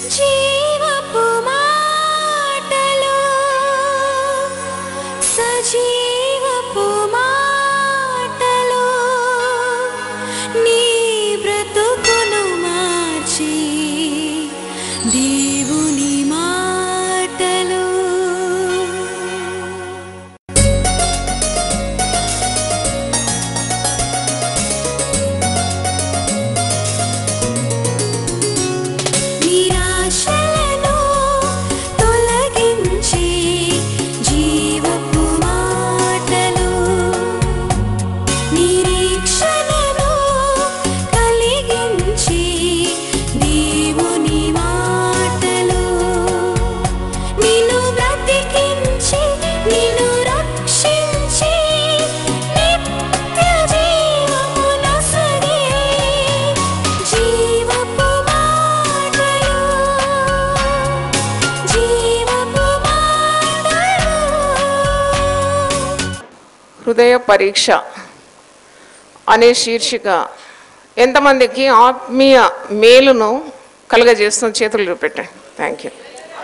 జీవపు మాటలు సజీవపు మాటలు నీ బ్రతుకును మార్చి దేవుని మాటలు నిరాశలను తొలగించి జీవపు మాటలు నిరీక్షణను కలిగించి దేవుని మాటలు నిన్ను బ్రతికించి నిన్ను రక్షించి నిత్య జీవమునొసగే జీవపు మాటలు జీవపు మాటలు హృదయ పరీక్ష అనే శీర్షిక ఎంతమందికి ఆత్మీయ మేలును కలుగజేస్తున్న చేతులు చూపెట్టాను థ్యాంక్ యూ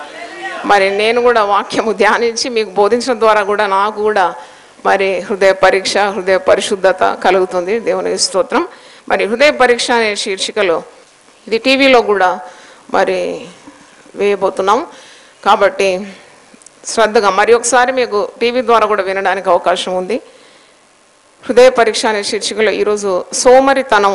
మరి నేను కూడా వాక్యము ధ్యానించి మీకు బోధించడం ద్వారా కూడా నాకు కూడా మరి హృదయ పరీక్ష హృదయ పరిశుద్ధత కలుగుతుంది దేవుని స్తోత్రం మరి హృదయ పరీక్ష అనే శీర్షికలో ఇది టీవీలో కూడా మరి వేయబోతున్నాం కాబట్టి శ్రద్ధగా మరి ఒకసారి మీకు టీవీ ద్వారా కూడా వినడానికి అవకాశం ఉంది హృదయ పరీక్ష అనే శీర్షికలో ఈరోజు సోమరితనం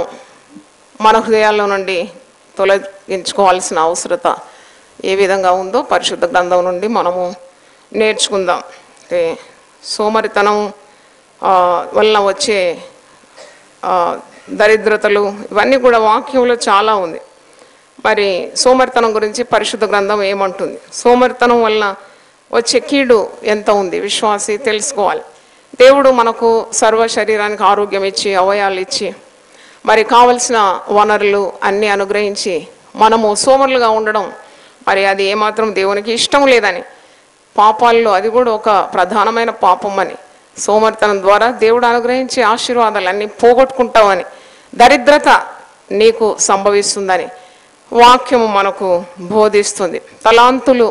మన హృదయాల్లో నుండి తొలగించుకోవాల్సిన అవసరత ఏ విధంగా ఉందో పరిశుద్ధ గ్రంథం నుండి మనము నేర్చుకుందాం అంటే సోమరితనం ఆ, వలన వచ్చే ఆ, దరిద్రతలు ఇవన్నీ కూడా వాక్యంలో చాలా ఉంది మరి సోమరితనం గురించి పరిశుద్ధ గ్రంథం ఏమంటుంది సోమరితనం వలన వచ్చే కీడు ఎంత ఉంది విశ్వాసి తెలుసుకోవాలి దేవుడు మనకు సర్వ శరీరానికి ఆరోగ్యం ఇచ్చి అవయాలు ఇచ్చి మరి కావలసిన వనరులు అన్నీ అనుగ్రహించి మనము సోమరులుగా ఉండడం మరి అది ఏమాత్రం దేవునికి ఇష్టం లేదని పాపాల్లో అది కూడా ఒక ప్రధానమైన పాపం అని సోమరితనం ద్వారా దేవుడు అనుగ్రహించే ఆశీర్వాదాలన్నీ పోగొట్టుకుంటామని దరిద్రత నీకు సంభవిస్తుందని వాక్యము మనకు బోధిస్తుంది తలాంతులు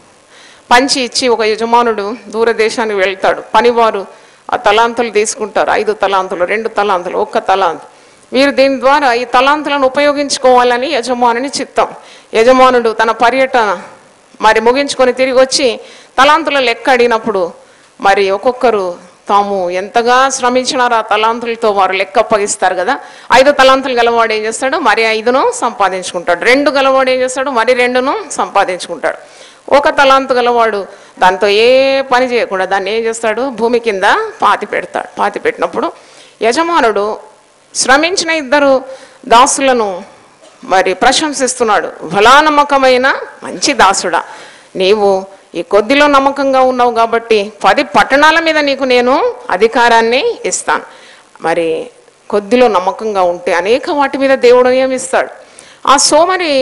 పంచి ఇచ్చి ఒక యజమానుడు దూరదేశానికి వెళ్తాడు పనివారు ఆ తలాంతులు తీసుకుంటారు ఐదు తలాంతులు రెండు తలాంతులు ఒక్క తలాంతు వీరు దీని ద్వారా ఈ తలాంతులను ఉపయోగించుకోవాలని యజమానుని చిత్తం యజమానుడు తన పర్యటన మరి ముగించుకొని తిరిగి వచ్చి తలాంతుల లెక్క అడిగినప్పుడు మరి ఒక్కొక్కరు తాము ఎంతగా శ్రమించినారో ఆ తలాంతులతో వారు లెక్క అప్పగిస్తారు కదా ఐదు తలాంతులు గలవాడు ఏం చేస్తాడు మరి ఐదును సంపాదించుకుంటాడు రెండు గలవాడు ఏం చేస్తాడు మరి రెండును సంపాదించుకుంటాడు ఒక తలాంతు గలవాడు దాంతో ఏ పని చేయకుండా దాన్ని ఏం చేస్తాడు భూమి కింద పాతి పెడతాడు పాతి పెట్టినప్పుడు యజమానుడు శ్రమించిన ఇద్దరు దాసులను మరి ప్రశంసిస్తున్నాడు బలానమ్మకమైన మంచి దాసుడా నీవు ఈ కొద్దిలో నమ్మకంగా ఉన్నావు కాబట్టి పది పట్టణాల మీద నీకు నేను అధికారాన్ని ఇస్తాను మరి కొద్దిలో నమ్మకంగా ఉంటే అనేక వాటి మీద దేవుడు నియమిస్తాడు ఆ సోమరి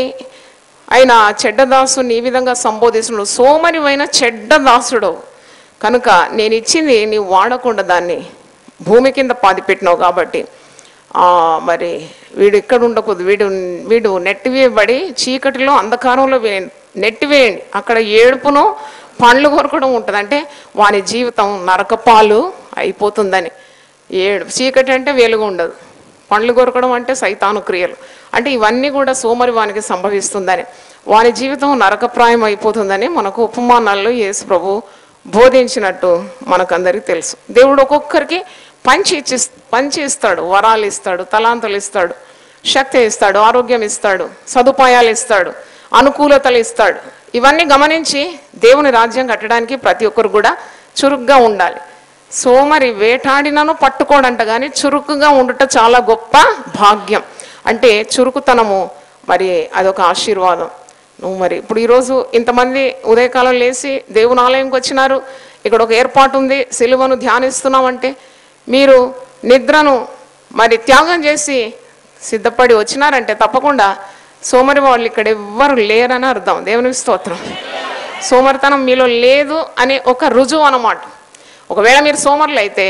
అయిన చెడ్డదాసుని ఈ విధంగా సంబోధిస్తున్నాడు సోమరివైన చెడ్డదాసుడు కనుక నేను ఇచ్చింది నీవు వాడకుండా దాన్ని భూమి కింద పాతి పెట్టినావు కాబట్టి ఆ, మరి వీడు ఇక్కడ ఉండకూడదు వీడు వీడు నెట్టివేయబడి చీకటిలో అంధకారంలో వే- నెట్టివేయండి అక్కడ ఏడుపును పండ్లు కొరకడం ఉంటుంది అంటే వాని జీవితం నరకపాలు అయిపోతుందని ఏడు చీకటి అంటే వెలుగు ఉండదు పండ్లు కొరకడం అంటే సైతాను క్రియలు అంటే ఇవన్నీ కూడా సోమరి వానికి సంభవిస్తుందని వాని జీవితం నరకప్రాయం అయిపోతుందని మనకు ఉపమానాల్లో యేసు ప్రభు బోధించినట్టు మనకందరికీ తెలుసు దేవుడు ఒక్కొక్కరికి పంచి ఇచ్చి పంచి ఇస్తాడు వరాలు ఇస్తాడు తలాంతులు ఇస్తాడు శక్తి ఇస్తాడు ఆరోగ్యం ఇస్తాడు సదుపాయాలు ఇస్తాడు అనుకూలతలు ఇస్తాడు ఇవన్నీ గమనించి దేవుని రాజ్యం కట్టడానికి ప్రతి ఒక్కరు కూడా చురుగ్గా ఉండాలి సోమరి వేటాడినను పట్టుకోడంట కానీ చురుకుగా ఉండుట చాలా గొప్ప భాగ్యం అంటే చురుకుతనము మరి అదొక ఆశీర్వాదం నువ్వు మరి ఇప్పుడు ఈరోజు ఇంతమంది ఉదయకాలం లేచి దేవుని ఆలయంకి వచ్చినారు ఇక్కడ ఒక ఏర్పాటు ఉంది సిలువను ధ్యానిస్తున్నామంటే మీరు నిద్రను మరి త్యాగం చేసి సిద్ధపడి వచ్చినారంటే తప్పకుండా సోమరి వాళ్ళు ఇక్కడ ఎవ్వరు లేరని అర్థం దేవునికి స్తోత్రం సోమరితనం మీలో లేదు అనే ఒక రుజువు అన్నమాట ఒకవేళ మీరు సోమరులు అయితే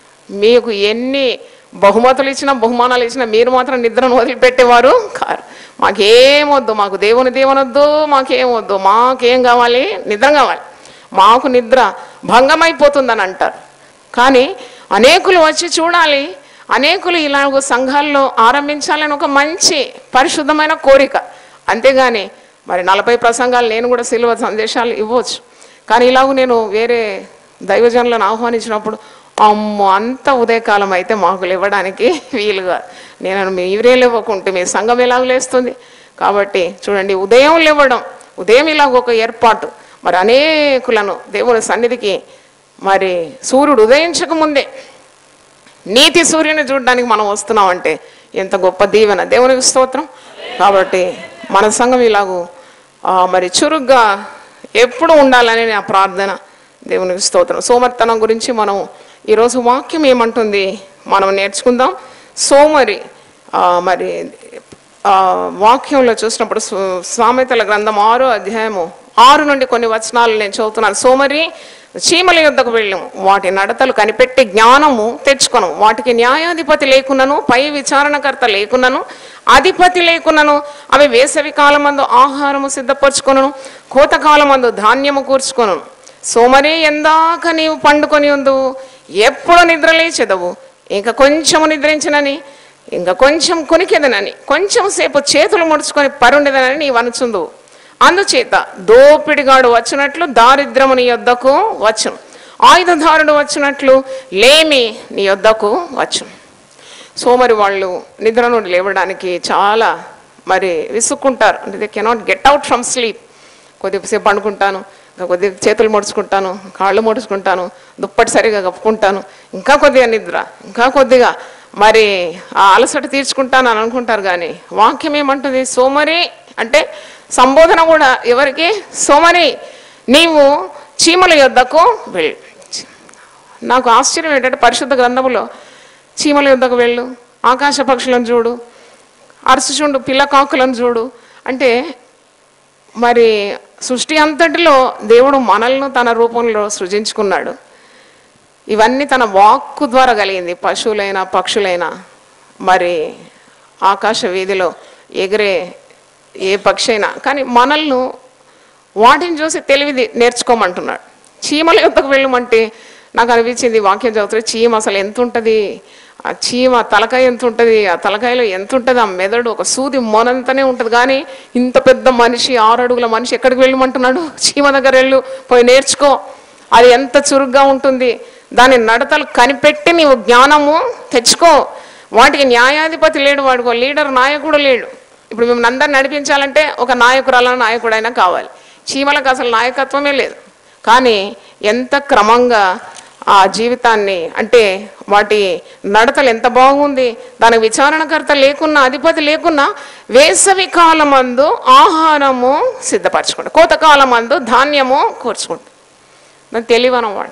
మీకు ఎన్ని బహుమతులు ఇచ్చినా బహుమానాలు ఇచ్చినా మీరు మాత్రం నిద్రను వదిలిపెట్టేవారు కారు మాకేం వద్దు మాకు దేవుని దేవునొద్దు మాకేం వద్దు మాకేం కావాలి నిద్ర కావాలి మాకు నిద్ర భంగమైపోతుందని అంటారు కానీ అనేకులు వచ్చి చూడాలి అనేకులు ఇలాగ సంఘాల్లో ఆరంభించాలని ఒక మంచి పరిశుద్ధమైన కోరిక అంతేగాని మరి నలభై ప్రసంగాలు నేను కూడా సిలువ సందేశాలు ఇవ్వచ్చు కానీ ఇలాగ నేను వేరే దైవజనులను ఆహ్వానించినప్పుడు అమ్మో అంత ఉదయకాలం అయితే మాకు లేవడానికి వీలుగా నేను మీరే లేవకుంటే మీ సంఘం ఎలాగ లేస్తుంది కాబట్టి చూడండి ఉదయం లేవడం ఉదయం ఇలాగ ఒక ఏర్పాటు మరి అనేకులను దేవుని సన్నిధికి మరి సూర్యుడు ఉదయించక ముందే నీతి సూర్యుని చూడడానికి మనం వస్తున్నామంటే ఎంత గొప్ప దీవెన దేవునికి స్తోత్రం కాబట్టి మన సంఘం ఇలాగూ ఆ, మరి చురుగ్గా ఎప్పుడు ఉండాలని నా ప్రార్థన దేవునికి స్తోత్రం సోమర్తనం గురించి మనం ఈరోజు వాక్యం ఏమంటుంది మనం నేర్చుకుందాం సోమరి ఆ, మరి ఆ, వాక్యంలో చూసినప్పుడు స్వ- సామెతల గ్రంథం ఆరో అధ్యాయము ఆరు నుండి కొన్ని వచనాలు నేను చదువుతున్నాను సోమరి చీమల యుద్ధకు వెళ్ళము వాటి నడతలు కనిపెట్టి జ్ఞానము తెచ్చుకొను వాటికి న్యాయాధిపతి లేకున్నను పై విచారణకర్త లేకున్నను అధిపతి లేకున్నను అవి వేసవి కాలమందు ఆహారము సిద్ధపరచుకొను కోతకాలమందు ధాన్యము కూర్చుకొను సోమరి ఎందాక నీవు పండుకొని ఉందు ఎప్పుడు నిద్రలేచెదవు ఇంకా కొంచెము నిద్రించినని ఇంకా కొంచెం కొనికెదనని కొంచెం సేపు చేతులు ముడుచుకొని పరుండెదనని నీవు అనుచుందు అందుచేత దోపిడిగాడు వచ్చినట్లు దారిద్రము నీ యొద్దకు వచ్చును ఆయుధదారుడు వచ్చినట్లు లేమి నీ యొద్దకు వచ్చును సోమరి వాళ్ళు నిద్ర నుండి లేవడానికి చాలా మరి విసుక్కుంటారు అంటే they cannot get out from sleep కొద్దిసేపు పండుకుంటాను ఇంకా కొద్దిగా చేతులు ముడుచుకుంటాను కాళ్ళు ముడుచుకుంటాను దుప్పటి సరిగా కప్పుకుంటాను ఇంకా కొద్దిగా నిద్ర ఇంకా కొద్దిగా మరి ఆ అలసట తీర్చుకుంటాను అని అనుకుంటారు కానీ వాక్యం ఏమంటుంది సోమరి అంటే సంబోధన కూడా ఎవరికి సోమరి నీవు చీమల యొద్దకు వెళ్ళు నాకు ఆశ్చర్యం ఏంటంటే పరిశుద్ధ గ్రంథములో చీమల యుద్ధకు వెళ్ళు ఆకాశ పక్షులను చూడు అరసుచుండు పిల్లకాకులను చూడు అంటే మరి సృష్టి అంతటిలో దేవుడు మనల్ని తన రూపంలో సృజించుకున్నాడు ఇవన్నీ తన వాక్కు ద్వారా కలిగింది పశువులైనా పక్షులైనా మరి ఆకాశ వీధిలో ఎగిరే ఏ పక్షి అయినా కానీ మనల్ని వాటిని చూసి తెలివి నేర్చుకోమంటున్నాడు చీమల యుద్ధకు వెళ్ళమంటే నాకు అనిపించింది వాక్యం చదువుతుంది చీమ అసలు ఎంత ఉంటుంది ఆ చీమ తలకాయ ఎంత ఉంటుంది ఆ తలకాయలో ఎంత ఉంటుంది ఆ మెదడు ఒక సూది మొనంతనే ఉంటుంది కానీ ఇంత పెద్ద మనిషి ఆరు అడుగుల మనిషి ఎక్కడికి వెళ్ళమంటున్నాడు చీమ దగ్గర వెళ్ళు పోయి నేర్చుకో అది ఎంత చురుగ్గా ఉంటుంది దాని నడతలు కనిపెట్టి నీవు జ్ఞానము తెచ్చుకో వాటికి న్యాయాధిపతి లేడు వాడికి ఒక లీడర్ నాయకుడు లేడు ఇప్పుడు మేము అందరు నడిపించాలంటే ఒక నాయకురాల నాయకుడైనా కావాలి చీమలకు అసలు నాయకత్వమే లేదు కానీ ఎంత క్రమంగా ఆ జీవితాన్ని అంటే వాటి నడతలు ఎంత బాగుంది దానికి విచారణకర్త లేకున్నా అధిపతి లేకున్నా వేసవి కాలమందు ఆహారము సిద్ధపరచుకుంటా కోతకాలమందు ధాన్యము కూర్చుకుంటా దాని తెలివనవాడు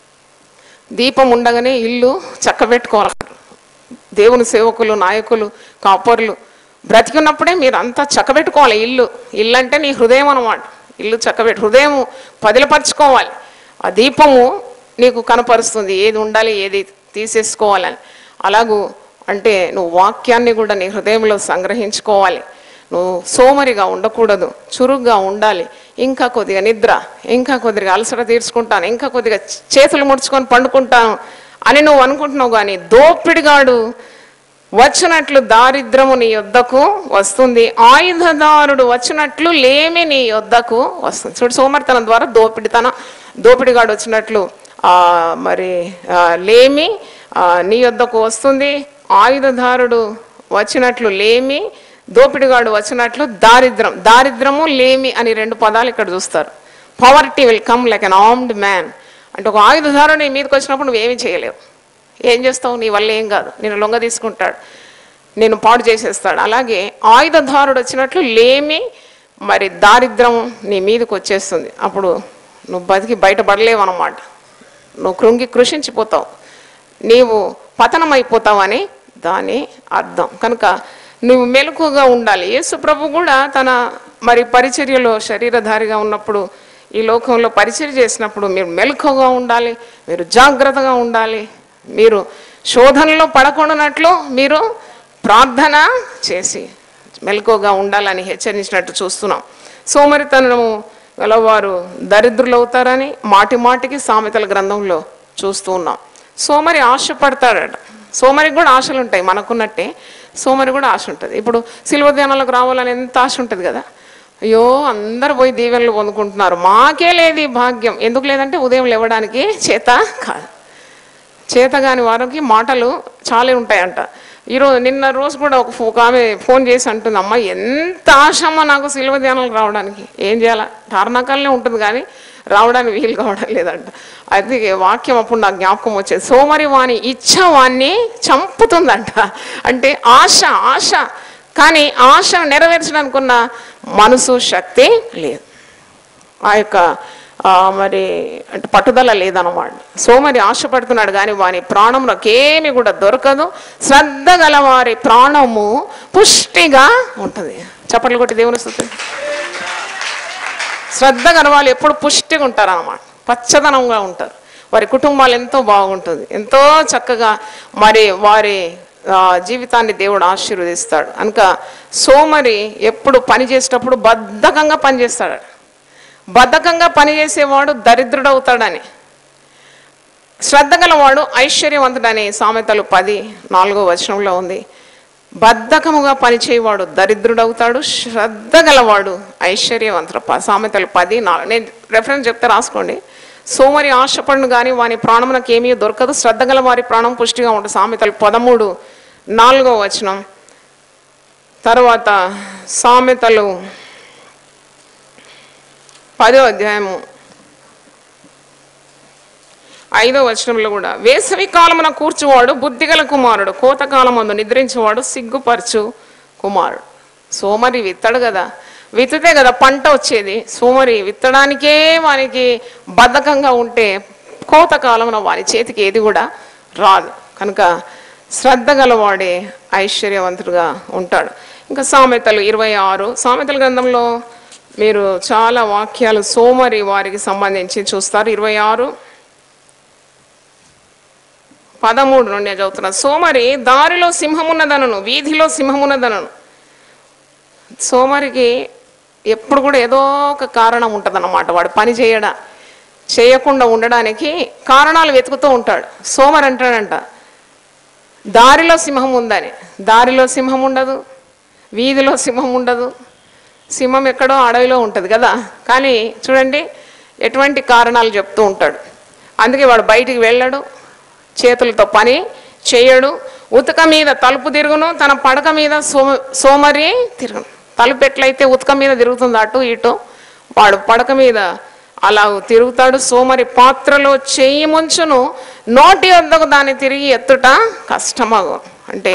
దీపం ఉండగానే ఇల్లు చక్కబెట్టుకోవాలి దేవుని సేవకులు నాయకులు కాపర్లు బ్రతికున్నప్పుడే మీరు అంతా చక్కబెట్టుకోవాలి ఇల్లు ఇల్లు అంటే నీ హృదయం అన్నమాట ఇల్లు చక్కబెట్టు హృదయం పదిలపరచుకోవాలి ఆ దీపము నీకు కనపరుస్తుంది ఏది ఉండాలి ఏది తీసేసుకోవాలని అలాగూ అంటే నువ్వు వాక్యాన్ని కూడా నీ హృదయంలో సంగ్రహించుకోవాలి నువ్వు సోమరిగా ఉండకూడదు చురుగ్గా ఉండాలి ఇంకా కొద్దిగా నిద్ర ఇంకా కొద్దిగా అలసట తీర్చుకుంటాను ఇంకా కొద్దిగా చేతులు ముడుచుకొని పండుకుంటాను అని నువ్వు అనుకుంటున్నావు కానీ దోపిడిగాడు వచ్చినట్లు దారిద్రము నీ యొద్దకు వస్తుంది ఆయుధదారుడు వచ్చినట్లు లేమి నీ యొద్దకు వస్తుంది చూడు సోమర్తనం ద్వారా దోపిడితనం దోపిడిగాడు వచ్చినట్లు ఆ, మరి ఆ, లేమి ఆ, నీ యొద్దకు వస్తుంది ఆయుధదారుడు వచ్చినట్లు లేమి దోపిడిగాడు వచ్చినట్లు దారిద్రం దారిద్రము లేమి అని రెండు పదాలు ఇక్కడ చూస్తారు poverty will come like an armed man అంటే ఒక ఆయుధదారుడు నీ మీదకి వచ్చినప్పుడు నువ్వేమీ చేయలేవు ఏం చేస్తావు నీ వల్ల ఏం కాదు నేను లొంగ తీసుకుంటాడు నేను పాడు చేసేస్తాడు అలాగే ఆయుధదారుడు వచ్చినట్లు లేమి మరి దారిద్రం నీ మీదకి వచ్చేస్తుంది అప్పుడు నువ్వు బతికి బయటపడలేవు అన్నమాట నువ్వు కృంగి కృషించిపోతావు నీవు పతనమైపోతావని దాని అర్థం కనుక నువ్వు మెలకుగా ఉండాలి యేసు ప్రభు కూడా తన మరి పరిచర్యలో శరీరధారిగా ఉన్నప్పుడు ఈ లోకంలో పరిచర్య చేసినప్పుడు మీరు మెలకుగా ఉండాలి మీరు జాగ్రత్తగా ఉండాలి మీరు శోధనలో పడకుండానట్లు మీరు ప్రార్థన చేసి మెలకుగా ఉండాలని హెచ్చరించినట్టు చూస్తున్నాం సోమరితనము గలవారు దరిద్రులు అవుతారని మాటి మాటికి సామెతల గ్రంథంలో చూస్తూ ఉన్నాం సోమరి ఆశపడతాడట సోమరికి కూడా ఆశలు ఉంటాయి మనకున్నట్టే సోమరి కూడా ఆశ ఉంటుంది ఇప్పుడు సిల్వ ధ్యానాలకు రావాలని ఎంత ఆశ ఉంటుంది కదా అయ్యో అందరు పోయి దీవెనలు పొందుకుంటున్నారు మాకే లేదు ఈ భాగ్యం ఎందుకు లేదంటే ఉదయం లేవడానికి చేత కాదు చేతగాని వారికి మాటలు చాలా ఉంటాయంట ఈరోజు నిన్న రోజు కూడా ఒక ఫో- ఒక ఆమె ఫోన్ చేసి అంటుంది అమ్మ ఎంత ఆశమ్మ నాకు సిల్వ ధ్యానాలకు రావడానికి ఏం చేయాలా తారణాకాలనే ఉంటుంది కానీ రావడానికి వీలు కావడం లేదంట అది వాక్యం అప్పుడు నాకు జ్ఞాపకం వచ్చేది సోమరి వాణి ఇచ్చ వాణ్ణి చంపుతుందంట అంటే ఆశ ఆశ కానీ ఆశ నెరవేర్చడానికి ఉన్న మనసు శక్తి లేదు ఆ యొక్క ఆ, మరి అంటే పట్టుదల లేదన్నమాట సోమరి ఆశపడుతున్నాడు కానీ వాని ప్రాణంలోకేమి కూడా దొరకదు శ్రద్ధ గల వారి ప్రాణము పుష్టిగా ఉంటుంది చప్పట్లు కొట్టి దేవుని స్థుతి శ్రద్ధ గల వాళ్ళు ఎప్పుడు పుష్టిగా ఉంటారు అన్నమాట పచ్చదనంగా ఉంటారు వారి కుటుంబాలు ఎంతో బాగుంటుంది ఎంతో చక్కగా మరి వారి ఆ, జీవితాన్ని దేవుడు ఆశీర్వదిస్తాడు కనుక సోమరి ఎప్పుడు పని చేసేటప్పుడు బద్ధకంగా పనిచేస్తాడు బద్ధకంగా పనిచేసేవాడు దరిద్రుడవుతాడని శ్రద్ధ గలవాడు ఐశ్వర్యవంతుడని సామెతలు పది నాలుగో వచనంలో ఉంది బద్ధకముగా పనిచేయవాడు దరిద్రుడవుతాడు శ్రద్ధ గలవాడు ఐశ్వర్యవంతుడు ప- సామెతలు పది నాలుగు నేను రెఫరెన్స్ చెప్తే రాసుకోండి సోమరి ఆశపడును కానీ వాని ప్రాణమునకు ఏమీ దొరకదు శ్రద్ధ గల వారి ప్రాణం పుష్టిగా ఉంటుంది సామెతలు పదమూడు నాలుగో వచనం తర్వాత సామెతలు పదో అధ్యాయము ఐదో వచనంలో కూడా వేసవి కాలమున కూర్చువాడు బుద్ధిగల కుమారుడు కోతకాలమందు నిద్రించేవాడు సిగ్గుపరచు కుమారుడు సోమరి విత్తడు కదా విత్తితే కదా పంట వచ్చేది సోమరి విత్తడానికే వానికి బద్ధకంగా ఉంటే కోతకాలమున వాని చేతికి ఏది కూడా రాదు కనుక శ్రద్ధ గలవాడే ఐశ్వర్యవంతుడుగా ఉంటాడు ఇంకా సామెతలు ఇరవై ఆరు సామెతల గ్రంథంలో మీరు చాలా వాక్యాలు సోమరి వారికి సంబంధించి చూస్తారు ఇరవై ఆరు పదమూడు నుండి నేను చదువుతున్నా సోమరి దారిలో సింహమున్నదనను వీధిలో సింహమున్నదనను సోమరికి ఎప్పుడు కూడా ఏదో ఒక కారణం ఉంటుందన్నమాట వాడు పని చేయడా చేయకుండా ఉండడానికి కారణాలు వెతుకుతూ ఉంటాడు సోమరి అంటాడంట దారిలో సింహం ఉందని దారిలో సింహం ఉండదు వీధిలో సింహం ఉండదు సింహం ఎక్కడో అడవిలో ఉంటుంది కదా కానీ చూడండి ఎటువంటి కారణాలు చెప్తూ ఉంటాడు అందుకే వాడు బయటికి వెళ్ళడు చేతులతో పని చేయడు ఉతక మీద తలుపు తిరుగును తన పడక మీద సోమ సోమరి తిరుగును తలుపు ఎట్లయితే ఉతక మీద తిరుగుతుంది అటు ఇటు వాడు పడక మీద అలా తిరుగుతాడు సోమరి పాత్రలో చెయ్యి ముంచును నోటి వద్దకు దాన్ని తిరిగి ఎత్తుట కష్టమగు అంటే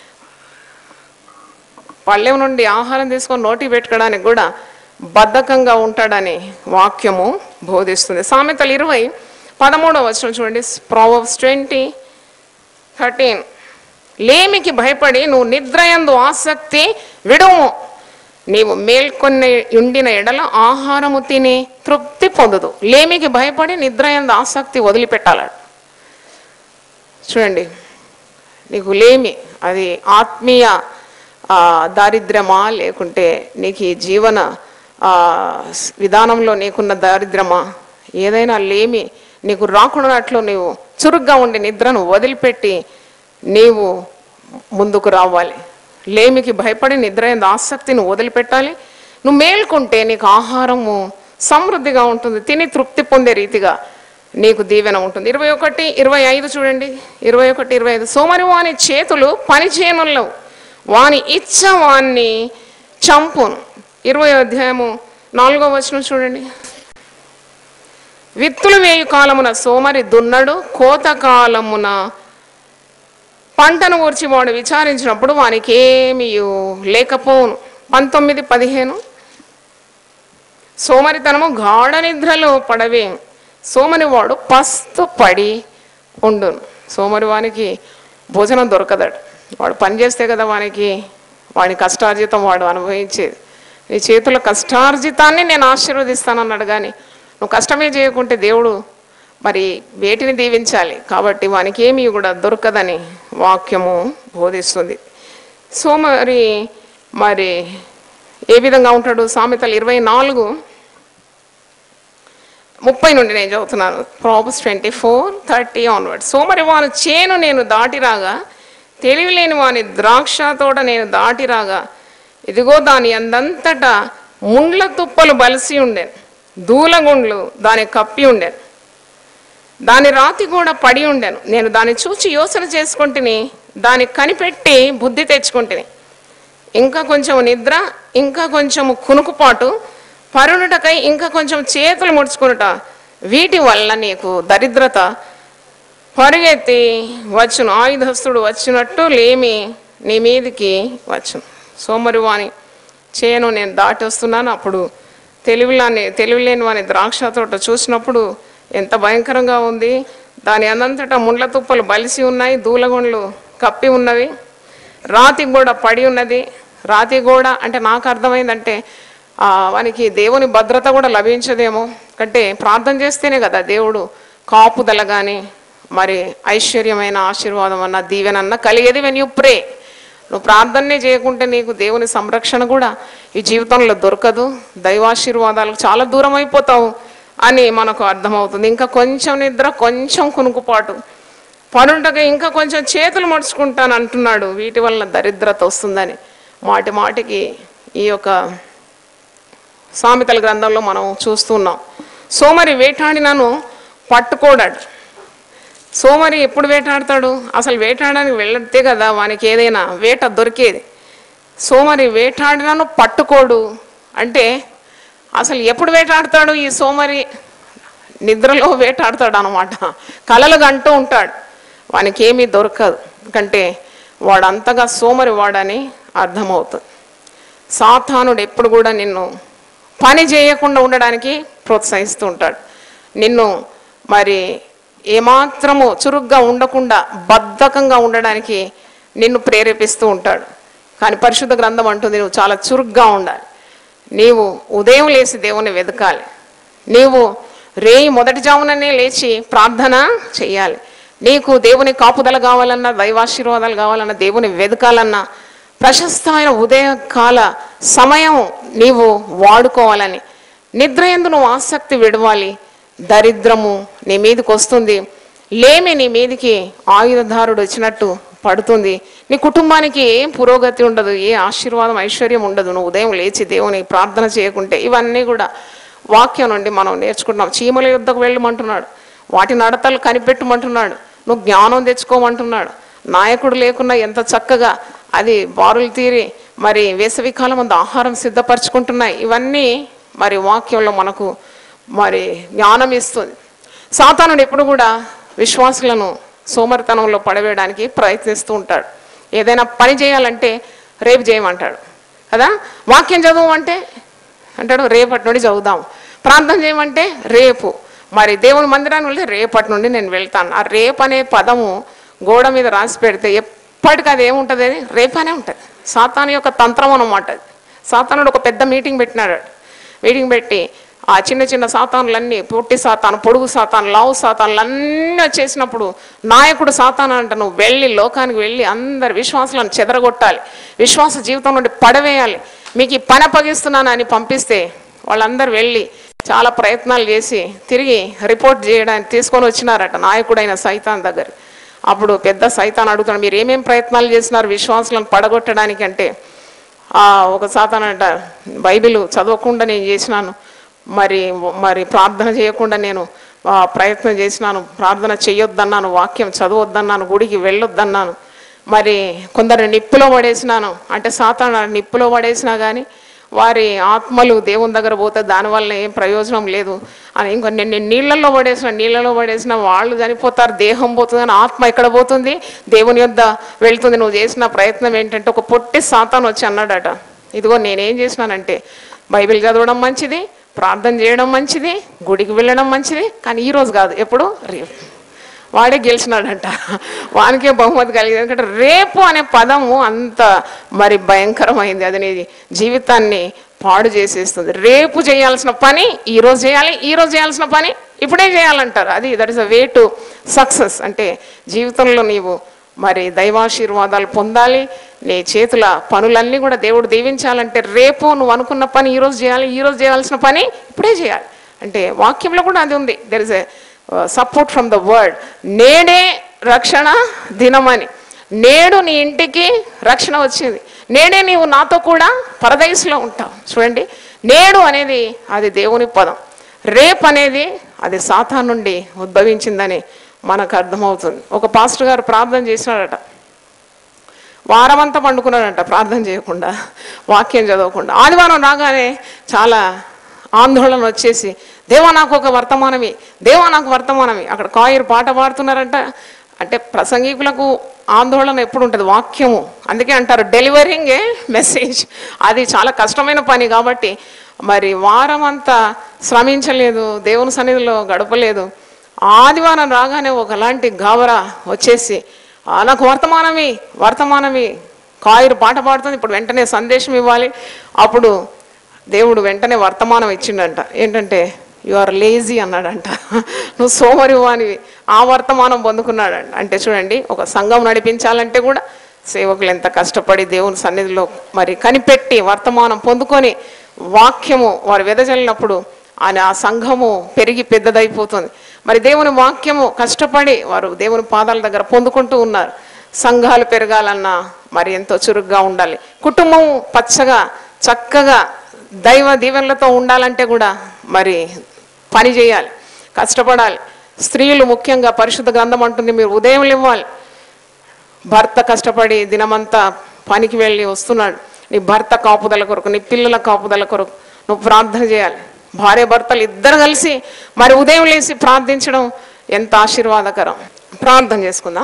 పళ్ళెం నుండి ఆహారం తీసుకొని నోటి పెట్టుకోవడానికి కూడా బద్ధకంగా ఉంటాడని వాక్యము బోధిస్తుంది సామెతలు ఇరవై పదమూడవ వచనం చూడండి ప్రావబ్స్ ట్వంటీ థర్టీన్ లేమికి భయపడి నువ్వు నిద్రయందు ఆసక్తి విడుము నీవు మేల్కొన్న ఉండిన ఎడల ఆహారము తిని తృప్తి పొందదు లేమికి భయపడి నిద్రయందు ఆసక్తి వదిలిపెట్టాలట చూడండి నీకు లేమి అది ఆత్మీయ ఆ, దారిద్ర్యమా లేకుంటే నీకు ఈ జీవన ఆ, స్- విధానంలో నీకున్న దారిద్ర్యమా ఏదైనా లేమి నీకు రాకున్నట్లు నీవు చురుగ్గా ఉండి నిద్రను వదిలిపెట్టి నీవు ముందుకు రావాలి లేమికి భయపడి నిద్ర ఎందు ఆసక్తిని వదిలిపెట్టాలి నువ్వు మేల్కొంటే నీకు ఆహారము సమృద్ధిగా ఉంటుంది తిని తృప్తి పొందే రీతిగా నీకు దీవెన ఉంటుంది ఇరవై ఒకటి ఇరవై ఐదు చూడండి ఇరవై ఒకటి ఇరవై ఐదు సోమరి వాని చేతులు పని చేయనుల్లో వాని ఇచ్చ వాన్ని చంపును ఇరవై అధ్యాయము నాలుగో వచనం చూడండి విత్తులు వేయు కాలమున సోమరి దున్నడు కోత కాలమున పంటను ఊర్చి వాడు విచారించినప్పుడు వానికి ఏమీ లేకపోవును పంతొమ్మిది పదిహేను సోమరితనము గాఢ నిద్రలో పడవే సోమరి వాడు పస్తు పడి ఉండును సోమరి వానికి భోజనం దొరకదడు వాడు పని చేస్తే కదా వానికి వాడి కష్టార్జితం వాడు అనుభవించేది నీ చేతుల కష్టార్జితాన్ని నేను ఆశీర్వదిస్తానన్నాడు కానీ నువ్వు కష్టమే చేయకుంటే దేవుడు మరి వేటిని దీవించాలి కాబట్టి వానికి ఏమీ కూడా దొరకదని వాక్యము బోధిస్తుంది సోమరి మరి ఏ విధంగా ఉంటాడు సామెతలు ఇరవై నాలుగు ముప్పై నుండి నేను చదువుతున్నాను Proverbs twenty four thirty onward సోమరి వాని చేను నేను దాటిరాగా తెలివిలేని వాని ద్రాక్ష తోట నేను దాటిరాగా ఇదిగో దాని అందంతటా ముండ్ల తుప్పలు బలిసి ఉండేను దూలగుండ్లు దాని కప్పి ఉండేను దాని రాతి కూడా పడి ఉండెను నేను దాన్ని చూచి యోచన చేసుకుంటుని దాన్ని కనిపెట్టి బుద్ధి తెచ్చుకుంటుని ఇంకా కొంచెం నిద్ర ఇంకా కొంచెం కునుకుపాటు పరునుటకై ఇంకా కొంచెం చేతులు ముడుచుకునుట వీటి వల్ల నీకు దరిద్రత పరుగెత్తి వచ్చును ఆయుధస్తుడు వచ్చినట్టు లేమి నీ మీదికి వచ్చును సోమరి వాని చేను నేను దాటి వస్తున్నాను అప్పుడు తెలివిలాని తెలివిలేని వాని ద్రాక్ష తోట చూసినప్పుడు ఎంత భయంకరంగా ఉంది దాని అనంతటా ముండ్ల తుప్పలు బలిసి ఉన్నాయి దూలగొండ్లు కప్పి ఉన్నవి రాతి కూడా పడి ఉన్నది రాతి కూడా అంటే నాకు అర్థమైందంటే ఆ, వానికి దేవుని భద్రత కూడా లభించదేమో అంటే ప్రార్థన చేస్తేనే కదా దేవుడు కాపుదల కానీ మరి ఐశ్వర్యమైన ఆశీర్వాదం అన్న దీవెనన్న కలిగేది వెన్ యూ ప్రే నువ్వు ప్రార్థనే చేయకుంటే నీకు దేవుని సంరక్షణ కూడా ఈ జీవితంలో దొరకదు దైవాశీర్వాదాలకు చాలా దూరం అయిపోతావు అని మనకు అర్థమవుతుంది ఇంకా కొంచెం నిద్ర కొంచెం కునుకుపాటు పనుంటగా ఇంకా కొంచెం చేతులు మడుచుకుంటాను అంటున్నాడు వీటి వలన దరిద్రత వస్తుందని మాటి మాటికి ఈ యొక్క సామెతల గ్రంథంలో మనం చూస్తున్నాం సోమరి వేటాడినను పట్టుకోడాడు సోమరి ఎప్పుడు వేటాడతాడు అసలు వేటాడడానికి వెళ్ళతే కదా వానికి ఏదైనా వేట దొరికేది సోమరి వేటాడినను పట్టుకోడు అంటే అసలు ఎప్పుడు వేటాడతాడు ఈ సోమరి నిద్రలో వేటాడతాడు అనమాట కలలు అంటూ ఉంటాడు వానికి ఏమీ దొరకదు ఎందుకంటే వాడు అంతగా సోమరి వాడని అర్థమవుతుంది సాతానుడు ఎప్పుడు కూడా నిన్ను పని చేయకుండా ఉండడానికి ప్రోత్సహిస్తూ ఉంటాడు నిన్ను మరి ఏమాత్రము చురుగ్గా ఉండకుండా బద్ధకంగా ఉండడానికి నిన్ను ప్రేరేపిస్తూ ఉంటాడు కానీ పరిశుద్ధ గ్రంథం అంటుంది నువ్వు చాలా చురుగ్గా ఉండాలి నీవు ఉదయం లేచి దేవుని వెతకాలి నీవు రేయి మొదటి జాముననే లేచి ప్రార్థన చేయాలి నీకు దేవుని కాపుదల కావాలన్నా దైవాశీర్వాదాలు కావాలన్నా దేవుని వెతకాలన్నా ప్రశస్తమైన ఉదయకాల సమయం నీవు వాడుకోవాలని నిద్ర ఎందు నువ్వు ఆసక్తి విడవాలి దరిద్రము నీ మీదకి వస్తుంది లేమి నీ మీదికి ఆయుధదారుడు వచ్చినట్టు పడుతుంది నీ కుటుంబానికి ఏం పురోగతి ఉండదు ఏ ఆశీర్వాదం ఐశ్వర్యం ఉండదు నువ్వు ఉదయం లేచి దేవుని ప్రార్థన చేయకుంటే ఇవన్నీ కూడా వాక్యం నుండి మనం నేర్చుకుంటున్నాం చీమల యుద్ధకు వెళ్ళమంటున్నాడు వాటి నడతలు కనిపెట్టమంటున్నాడు నువ్వు జ్ఞానం తెచ్చుకోమంటున్నాడు నాయకుడు లేకున్నా ఎంత చక్కగా అది బారులు తీరి మరి వేసవి కాలం అందు ఆహారం సిద్ధపరచుకుంటున్నాయి ఇవన్నీ మరి వాక్యంలో మనకు మరి జ్ఞానం ఇస్తుంది సాతానుడు ఎప్పుడు కూడా విశ్వాసులను సోమరితనంలో పడవేయడానికి ప్రయత్నిస్తూ ఉంటాడు ఏదైనా పని చేయాలంటే రేపు చేయమంటాడు కదా వాక్యం చదువు అంటే అంటాడు రేపటి నుండి చదువుదాం ప్రార్థన చేయమంటే రేపు మరి దేవుని మందిరానికి వెళ్తే రేపటి నుండి నేను వెళ్తాను ఆ రేపు అనే పదము గోడ మీద రాసి పెడితే ఎప్పటికీ అది ఏముంటుంది అది రేపు అనే ఉంటుంది సాతాను యొక్క తంత్రం అన్నమాట అది సాతానుడు ఒక పెద్ద మీటింగ్ పెట్టినాడు మీటింగ్ పెట్టి ఆ చిన్న చిన్న సాతానులన్నీ పొట్టి సాతాను పొడుగు సాతాను లావు సాతానులు అన్నీ వచ్చేసినప్పుడు నాయకుడు సాతాను అంట నువ్వు వెళ్ళి లోకానికి వెళ్ళి అందరి విశ్వాసాలను చెదరగొట్టాలి విశ్వాస జీవితం నుండి పడవేయాలి మీకు ఈ పని అప్పగిస్తున్నాను అని పంపిస్తే వాళ్ళందరూ వెళ్ళి చాలా ప్రయత్నాలు చేసి తిరిగి రిపోర్ట్ చేయడానికి తీసుకొని వచ్చినారట నాయకుడైన సైతాన్ దగ్గర అప్పుడు పెద్ద సైతాన్ అడుగుతాడు మీరు ఏమేం ప్రయత్నాలు చేసినారు విశ్వాసాలను పడగొట్టడానికి అంటే ఆ ఒక సాతాన్ అంట బైబిల్ చదవకుండా నేను చేసినాను మరి మరి ప్రార్థన చేయకుండా నేను ఆ, ప్రయత్నం చేసినాను ప్రార్థన చేయొద్దన్నాను వాక్యం చదవద్దన్నాను గుడికి వెళ్ళొద్దన్నాను మరి కొందరు నిప్పులో పడేసినాను అంటే సాతాన్ నిప్పులో పడేసినా కానీ వారి ఆత్మలు దేవుని దగ్గర పోతే దానివల్ల ఏం ప్రయోజనం లేదు అని ఇంకో నేను నేను నీళ్ళల్లో పడేసిన నీళ్ళలో పడేసిన వాళ్ళు చనిపోతారు దేహం పోతుంది అని ఆత్మ ఎక్కడ పోతుంది దేవుని యొద్ద వెళ్తుంది నువ్వు చేసిన ప్రయత్నం ఏంటంటే ఒక పొట్టి సాతాను వచ్చి అన్నాడట ఇదిగో నేనేం చేసినానంటే బైబిల్ చదవడం మంచిది ప్రార్థన చేయడం మంచిది గుడికి వెళ్ళడం మంచిది కానీ ఈ రోజు కాదు ఎప్పుడు రేపు వాడే గెలిచినాడంట వానికే బహుమతి కలిగింది ఎందుకంటే రేపు అనే పదము అంత మరి భయంకరమైంది అది నీ జీవితాన్ని పాడు చేసేస్తుంది రేపు చేయాల్సిన పని ఈ రోజు చేయాలి ఈ రోజు చేయాల్సిన పని ఇప్పుడే చేయాలంటారు అది that is a way to success అంటే జీవితంలో నీవు మరి దైవాశీర్వాదాలు పొందాలి నీ చేతుల పనులన్నీ కూడా దేవుడు దీవించాలంటే రేపు నువ్వు అనుకున్న పని ఈరోజు చేయాలి ఈరోజు చేయాల్సిన పని ఇప్పుడే చేయాలి అంటే వాక్యంలో కూడా అది ఉంది there is a support from the word నేడే రక్షణ దినమని నేడు నీ ఇంటికి రక్షణ వచ్చింది నేడే నీవు నాతో కూడా పరదైసులో ఉంటావు చూడండి నేడు అనేది అది దేవుని పదం రేపు అనేది అది సాతా నుండి ఉద్భవించిందని మనకు అర్థమవుతుంది ఒక పాస్టర్ గారు ప్రార్థన చేసినాడట వారమంతా పండుకున్నాడంట ప్రార్థన చేయకుండా వాక్యం చదవకుండా ఆదివారం రాగానే చాలా ఆందోళన వచ్చేసి దేవా నాకు ఒక వర్తమానమి దేవా నాకు వర్తమానమి అక్కడ కాయరు పాట పాడుతున్నారంట అంటే ప్రసంగికులకు ఆందోళన ఎప్పుడు ఉంటుంది వాక్యము అందుకే అంటారు డెలివరింగ్ ఏ మెసేజ్ అది చాలా కష్టమైన పని కాబట్టి మరి వారం అంతా శ్రమించలేదు దేవుని సన్నిధిలో గడపలేదు ఆదివారం రాగానే ఒకలాంటి గాబరా వచ్చేసి "ఆ, నాకు వర్తమానమి వర్తమానమి కాయరు పాట పాడుతుంది ఇప్పుడు వెంటనే సందేశం ఇవ్వాలి అప్పుడు దేవుడు వెంటనే వర్తమానం ఇచ్చిండంట ఏంటంటే యు ఆర్ లేజీ అన్నాడంట నువ్వు సోమరివానివి ఆ వర్తమానం పొందుకున్నాడంట అంటే చూడండి ఒక సంఘం నడిపించాలంటే కూడా సేవకులు ఎంత కష్టపడి దేవుని సన్నిధిలో మరి కనిపెట్టి వర్తమానం పొందుకొని వాక్యము వారు వెదజల్లినప్పుడు ఆయన ఆ సంఘము పెరిగి పెద్దదైపోతుంది మరి దేవుని వాక్యము కష్టపడి వారు దేవుని పాదాల దగ్గర పొందుకుంటూ ఉన్నారు సంఘాలు పెరగాలన్నా మరి ఎంతో చురుగ్గా ఉండాలి కుటుంబం పచ్చగా చక్కగా దైవ దీవెనలతో ఉండాలంటే కూడా మరి పని చేయాలి కష్టపడాలి స్త్రీలు ముఖ్యంగా పరిశుద్ధ గ్రంథం అంటుంది మీరు ఉదయం ఇవ్వాలి భర్త కష్టపడి దినమంతా పనికి వెళ్ళి వస్తున్నాడు నీ భర్త కాపుదల కొరకు నీ పిల్లల కాపుదల కొరకు నువ్వు ప్రార్థన చేయాలి భార్య భర్తలు ఇద్దరు కలిసి మరి ఉదయం లేచి ప్రార్థించడం ఎంత ఆశీర్వాదకరం ప్రార్థన చేసుకుందాం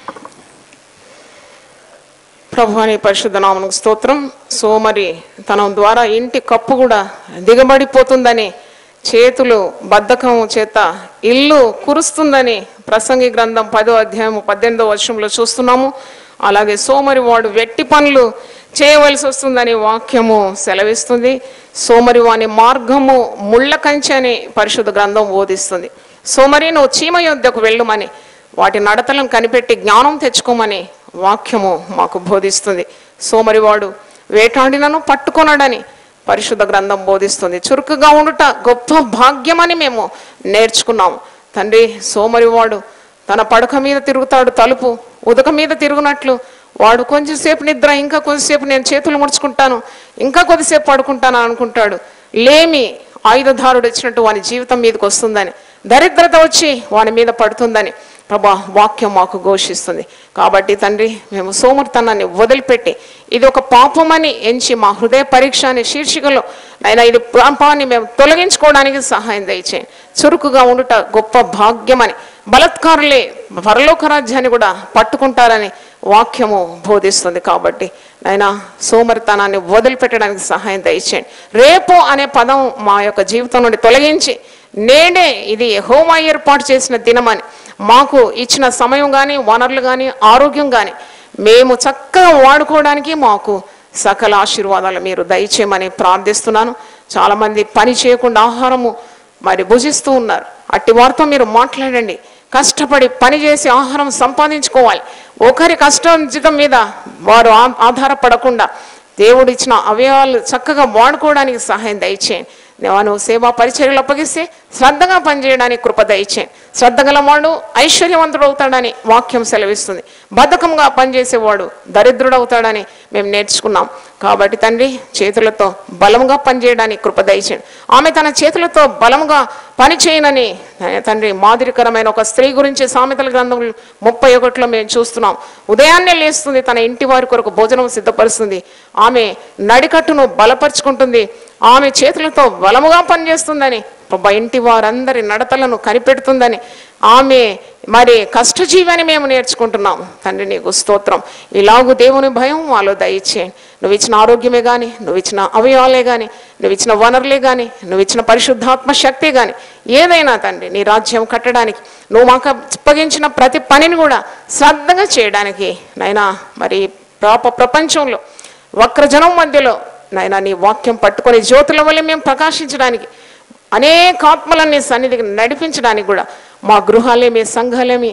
ప్రభు అని పరిశుద్ధ నామనికి స్తోత్రం సోమరి తన ద్వారా ఇంటి కప్పు కూడా దిగబడిపోతుందని చేతులు బద్ధకం చేత ఇల్లు కురుస్తుందని ప్రసంగి గ్రంథం పదో అధ్యాయం పద్దెనిమిదో వర్షంలో చూస్తున్నాము అలాగే సోమరి వాడు వెట్టి పనులు చేయవలసి వస్తుందని వాక్యము సెలవిస్తుంది సోమరి వాని మార్గము ముళ్ళ కంచె అని పరిశుద్ధ గ్రంథం బోధిస్తుంది సోమరి నువ్వు చీమ యొద్దకు వెళ్ళుమని వాటి నడతలను కనిపెట్టి జ్ఞానం తెచ్చుకోమని వాక్యము మాకు బోధిస్తుంది సోమరివాడు వేటాడినను పట్టుకొనడని పరిశుద్ధ గ్రంథం బోధిస్తుంది చురుకుగా ఉండుట గొప్ప భాగ్యమని మేము నేర్చుకున్నాము తండ్రి సోమరివాడు తన పడక మీద తిరుగుతాడు తలుపు ఉదక మీద తిరుగునట్లు వాడు కొంచెంసేపు నిద్ర ఇంకా కొంచెంసేపు నేను చేతులు ముడుచుకుంటాను ఇంకా కొద్దిసేపు పడుకుంటాను అనుకుంటాడు లేమి ఆయుధదారుడు వచ్చినట్టు వాని జీవితం మీదకి వస్తుందని దరిద్రత వచ్చి వాని మీద పడుతుందని ప్రభా వాక్యం మాకు ఘోషిస్తుంది కాబట్టి తండ్రి మేము సోమర్తనాన్ని వదిలిపెట్టి ఇది ఒక పాపమని ఎంచి మా హృదయ పరీక్ష అనే శీర్షికలో నైనా ఇది పాపాన్ని మేము తొలగించుకోవడానికి సహాయం దయచేయండి చురుకుగా ఉండుట గొప్ప భాగ్యమని బలత్కారులే పరలోక రాజ్యాన్ని కూడా పట్టుకుంటారని వాక్యము బోధిస్తుంది కాబట్టి నైనా సోమరితనాన్ని వదిలిపెట్టడానికి సహాయం దయచేయండి రేపు అనే పదం మా యొక్క జీవితం నుండి తొలగించి నేనే ఇది హోమా ఏర్పాటు చేసిన దినమని మాకు ఇచ్చిన సమయం కానీ వనరులు కానీ ఆరోగ్యం కానీ మేము చక్కగా వాడుకోవడానికి మాకు సకల ఆశీర్వాదాలు మీరు దయచేయమని ప్రార్థిస్తున్నాను చాలామంది పని చేయకుండా ఆహారము మరి భుజిస్తూ ఉన్నారు అట్టి వారితో మీరు మాట్లాడండి కష్టపడి పని చేసి ఆహారం సంపాదించుకోవాలి ఒకరి కష్టం జీతం మీద వారు ఆ- ఆధారపడకుండా దేవుడు ఇచ్చిన అవయవాలు చక్కగా వాడుకోవడానికి సహాయం దయచేయండి నేను సేవా పరిచర్యలు అప్పగిస్తే శ్రద్ధగా పనిచేయడానికి కృప దయచేయండి శ్రద్ధ గలవాడు ఐశ్వర్యవంతుడు అవుతాడని వాక్యం సెలవిస్తుంది బద్ధకంగా పనిచేసేవాడు దరిద్రుడు అవుతాడని మేము నేర్చుకున్నాం కాబట్టి తండ్రి చేతులతో బలంగా పనిచేయడానికి కృప దయచేయండి ఆమె తన చేతులతో బలంగా పని చేయనని తండ్రి మాదిరికరమైన ఒక స్త్రీ గురించి సామెతల గ్రంథం ముప్పై ఒకటిలో మేము చూస్తున్నాం ఉదయాన్నే లేస్తుంది తన ఇంటి వారి కొరకు భోజనం సిద్ధపరుస్తుంది ఆమె నడికట్టును బలపరుచుకుంటుంది ఆమె చేతులతో బలముగా పనిచేస్తుందని ప్రభా ఇంటి వారందరి నడతలను కనిపెడుతుందని ఆమె మరి కష్టజీవి అని మేము నేర్చుకుంటున్నాము తండ్రి నీకు స్తోత్రం ఇలాగూ దేవుని భయం మాలో దయచేయండి నువ్వు ఇచ్చిన ఆరోగ్యమే కానీ నువ్వు ఇచ్చిన అవయవాలే కానీ నువ్వు ఇచ్చిన వనరులే కానీ నువ్వు ఇచ్చిన పరిశుద్ధాత్మ శక్తి కానీ ఏదైనా తండ్రి నీ రాజ్యం కట్టడానికి నువ్వు మాకు అప్పగించిన ప్రతి పనిని కూడా శ్రద్ధగా చేయడానికి నైనా మరి పాప ప్రపంచంలో వక్రజనం మధ్యలో నైనా నీ వాక్యం పట్టుకొని జ్యోతుల వల్ల మేము ప్రకాశించడానికి అనేక ఆత్మలను నీ సన్నిధికి నడిపించడానికి కూడా మా గృహాలేమి సంఘాలేమి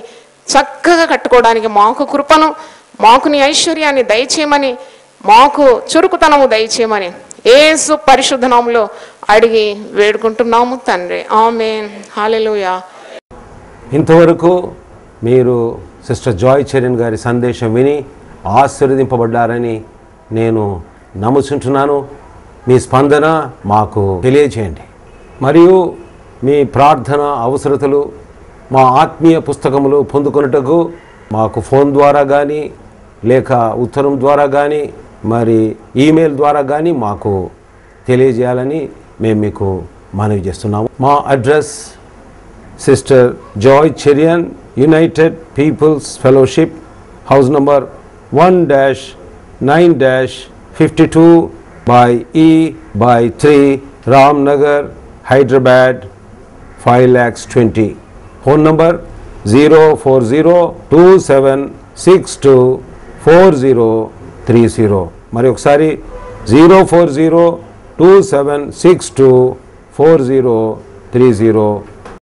చక్కగా కట్టుకోవడానికి మాకు కృపను మాకు నీ ఐశ్వర్యాన్ని దయచేయమని మాకు చురుకుతనము దయచేయమని ఏసు పరిశుద్ధ నామంలో అడిగి వేడుకుంటున్నాము తండ్రి ఆమె హాలెలూయా ఇంతవరకు మీరు సిస్టర్ జాయ్ చరణ్ గారి సందేశం విని ఆశీర్వదింపబడ్డారని నేను నమ్ముచుంటున్నాను మీ స్పందన మాకు తెలియజేయండి మరియు మీ ప్రార్థన అవసరతలు మా ఆత్మీయ పుస్తకములు పొందుకొనుటకు మాకు ఫోన్ ద్వారా కానీ లేక ఉత్తరం ద్వారా కానీ మరి ఈమెయిల్ ద్వారా కానీ మాకు తెలియజేయాలని మేము మీకు మనవి చేస్తున్నాము మా address Sister Joy Cherian, United People's Fellowship, house number 1 9 52 by E by 3, Ramnagar, Hyderabad, 5 lakhs 20. Phone number 04027624030. మరి ఒకసారి zero four zero two seven six two four zero three zero